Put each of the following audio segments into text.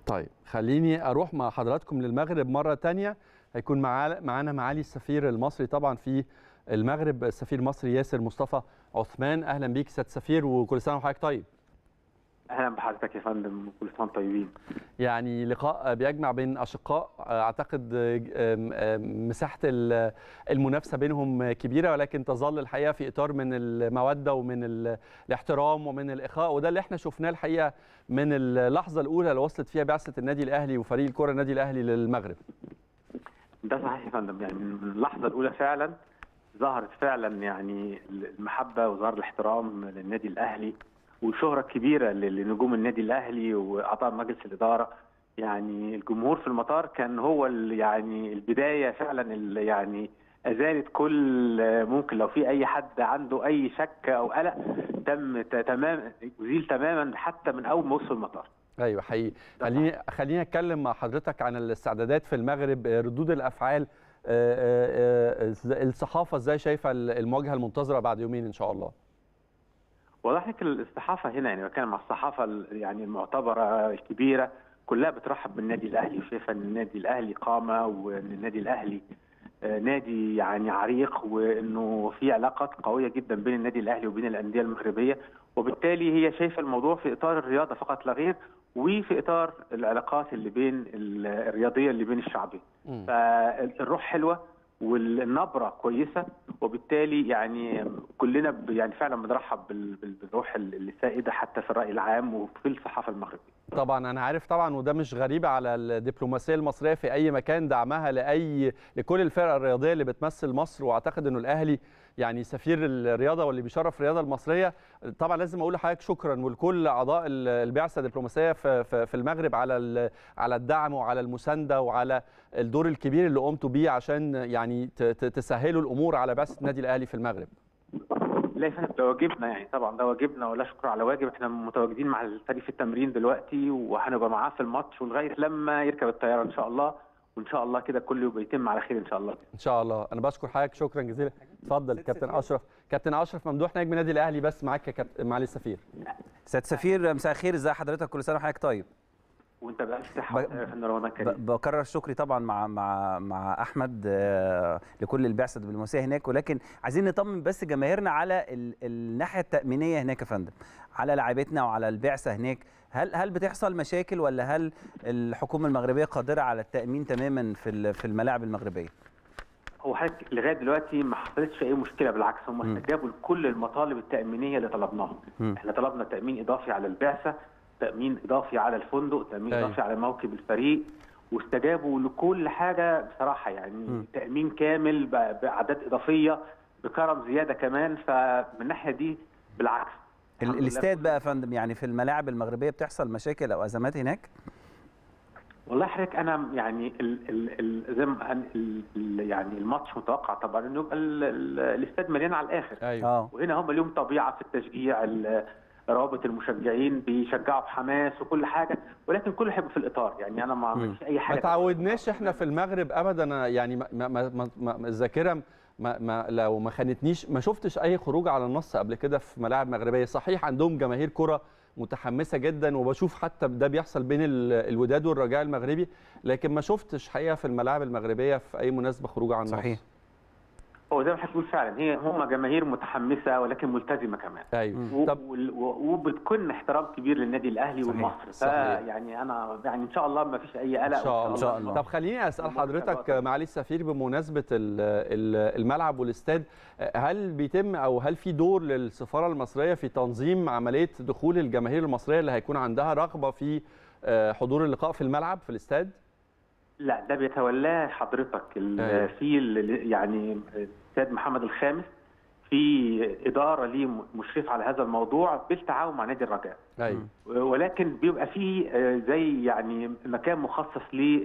طيب خليني اروح مع حضراتكم للمغرب مره تانية هيكون معا- معانا معالي السفير المصري طبعا في المغرب السفير المصري ياسر مصطفى عثمان اهلا بيك سياده السفير وكل سنه وحضرتك طيب اهلا بحضرتك يا فندم كل سنه وانتم طيبين يعني لقاء بيجمع بين اشقاء اعتقد آم، آم، مساحه ال- المنافسه بينهم كبيره ولكن تظل الحقيقه في اطار من الموده ومن ال- الاحترام ومن الاخاء وده اللي احنا شفناه الحقيقه من اللحظه الاولى اللي وصلت فيها بعثه النادي الاهلي وفريق الكره النادي الاهلي للمغرب ده صحيح يا فندم يعني من اللحظه الاولى فعلا ظهرت فعلا يعني المحبه وظهر الاحترام للنادي الاهلي والشهره الكبيره لنجوم النادي الاهلي واعضاء مجلس الاداره يعني الجمهور في المطار كان هو ال- يعني البدايه فعلا اللي يعني ازالت كل ممكن لو في اي حد عنده اي شك او قلق تم ت- تمام ازيل تماما حتى من اول ما وصل المطار ايوه حقيقي خليني خليني اتكلم مع حضرتك عن الاستعدادات في المغرب آه، ردود الافعال آه، آه، آه، الصحافه ازاي شايفه المواجهه المنتظره بعد يومين ان شاء الله والله حضرتك الصحافه هنا يعني بتكلم مع الصحافه ال- يعني المعتبره الكبيره كلها بترحب بالنادي الاهلي وشايفه ان النادي الاهلي قامه وان النادي الاهلي آه، نادي يعني عريق وانه في علاقات قويه جدا بين النادي الاهلي وبين الانديه المغربيه وبالتالي هي شايفه الموضوع في اطار الرياضه فقط لا غير وفي اطار العلاقات اللي بين ال- الرياضيه اللي بين الشعبين مم. فالروح حلوه والنبره كويسه وبالتالي يعني كلنا ب- يعني فعلا بنرحب بال- بال- بالروح اللي سائده حتى في الراي العام وفي الصحافه المغربيه. طبعا انا عارف طبعا وده مش غريب على الدبلوماسيه المصريه في اي مكان دعمها لاي لكل الفرق الرياضيه اللي بتمثل مصر واعتقد انه الاهلي يعني سفير الرياضه واللي بيشرف الرياضه المصريه طبعا لازم اقول لحضرتك شكرا ولكل اعضاء ال- البعثه الدبلوماسيه في في في المغرب على ال- على الدعم وعلى المسانده وعلى الدور الكبير اللي قمتوا بيه عشان يعني ت- ت- تسهلوا الامور على بعثه النادي الاهلي في المغرب لا يا فندم ده واجبنا يعني طبعا ده واجبنا ولا شكر على واجب احنا متواجدين مع الفريق في التمرين دلوقتي وهنبقى معاه في الماتش ولغايه لما يركب الطياره ان شاء الله وان شاء الله كده كله يبقى يتم على خير ان شاء الله. ان شاء الله انا بشكر حضرتك شكرا جزيلا اتفضل كابتن اشرف كابتن اشرف ممدوح نجم النادي الاهلي بس معاك يا كابتن معالي السفير سياده سفير مساء الخير ازي حضرتك كل سنه وحضرتك طيب وانت بألف صحه ب- وخير يا فندم رمضان كريم. ب- بكرر شكري طبعا مع مع مع احمد آه، لكل البعثه الدبلوماسيه هناك ولكن عايزين نطمن بس جماهيرنا على ال- الناحيه التامينيه هناك يا فندم على لاعبتنا وعلى البعثه هناك هل هل بتحصل مشاكل ولا هل الحكومه المغربيه قادره على التامين تماما في ال- في الملاعب المغربيه هو حضرتك لغايه دلوقتي ما حصلتش اي مشكله بالعكس هم مم. استجابوا لكل المطالب التامينيه اللي طلبناها مم. احنا طلبنا تامين اضافي على البعثه تامين اضافي على الفندق تامين أيوة. اضافي على موكب الفريق واستجابوا لكل حاجه بصراحه يعني مم. تامين كامل ب- باعداد اضافيه بكرم زياده كمان فمن الناحيه دي بالعكس ال- الحمد لله الاستاد كل- بقى يا فندم يعني في الملاعب المغربيه بتحصل مشاكل او ازمات هناك والله حضرتك انا يعني ال ال ال زي ما ال ال يعني الماتش متوقع طبعا انه يبقى ال- ال- الاستاد مليان على الاخر ايوه اه وهنا هم ليهم طبيعه في التشجيع ال- روابط المشجعين بيشجعوا بحماس وكل حاجه ولكن كله هيبقى في الاطار يعني انا ما مم. عملتش اي حاجه ما تعودناش احنا في المغرب ابدا أنا يعني ما ما ما ما- ما الذاكره ما ما لو ما خانتنيش ما شفتش اي خروج على النص قبل كده في ملاعب مغربيه صحيح عندهم جماهير كره متحمسه جدا وبشوف حتى ده بيحصل بين ال- الوداد والرجاء المغربي لكن ما شفتش حقيقه في الملاعب المغربيه في اي مناسبه خروج على النص صحيح هو زي ما حضرتك بتقول فعلا هي هم جماهير متحمسه ولكن ملتزمه كمان ايوه و- طب وال- و- وبتكون احترام كبير للنادي الاهلي صحيح، والمصر صحيح. يعني انا يعني ان شاء الله ما فيش اي قلق ان شاء إن شاء الله. طب خليني اسال الأمور حضرتك تبقى- معالي السفير بمناسبه ال- ال- الملعب والاستاد هل بيتم او هل في دور للسفاره المصريه في تنظيم عمليه دخول الجماهير المصريه اللي هيكون عندها رغبه في آه، حضور اللقاء في الملعب في الاستاد لا ده بيتولاه حضرتك ال- أيوة. في ال- يعني السيد محمد الخامس في اداره ليه مشرف على هذا الموضوع بالتعاون مع نادي الرجاء ايوه ولكن بيبقى فيه آه، زي يعني مكان مخصص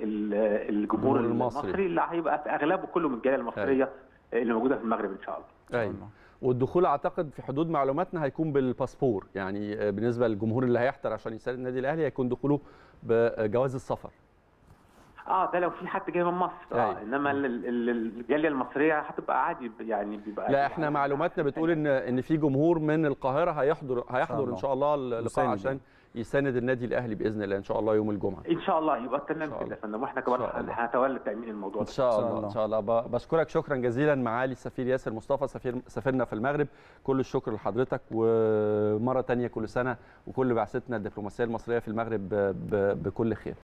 للجمهور الجمهور المصري. المصري اللي هيبقى في اغلبه كله من الجاليه المصريه اللي موجوده في المغرب ان شاء الله ايوه والدخول اعتقد في حدود معلوماتنا هيكون بالباسبور يعني آه، بالنسبه للجمهور اللي هيحضر عشان يساند النادي الاهلي هيكون دخوله بجواز السفر اه ده لو في حد جاي من مصر اه أيوة. انما ال- ال- ال- الجاليه المصريه هتبقى عادي يعني بيبقى لا احنا معلوماتنا بتقول ان ان في جمهور من القاهره هيحضر هيحضر الله. ان شاء الله اللقاء يساند عشان يساند النادي الاهلي باذن الله ان شاء الله يوم الجمعه ان شاء الله يبقى تمام إن شاء كده الله. يا فندم واحنا إن كمان شاء الله. هنتولى تامين الموضوع ان ده شاء إن شاء الله الله. ان شاء الله ب- بشكرك شكرا جزيلا معالي السفير ياسر مصطفى سفير سفيرنا في المغرب كل الشكر لحضرتك ومره تانية كل سنه وكل بعثتنا الدبلوماسيه المصريه في المغرب ب- ب- بكل خير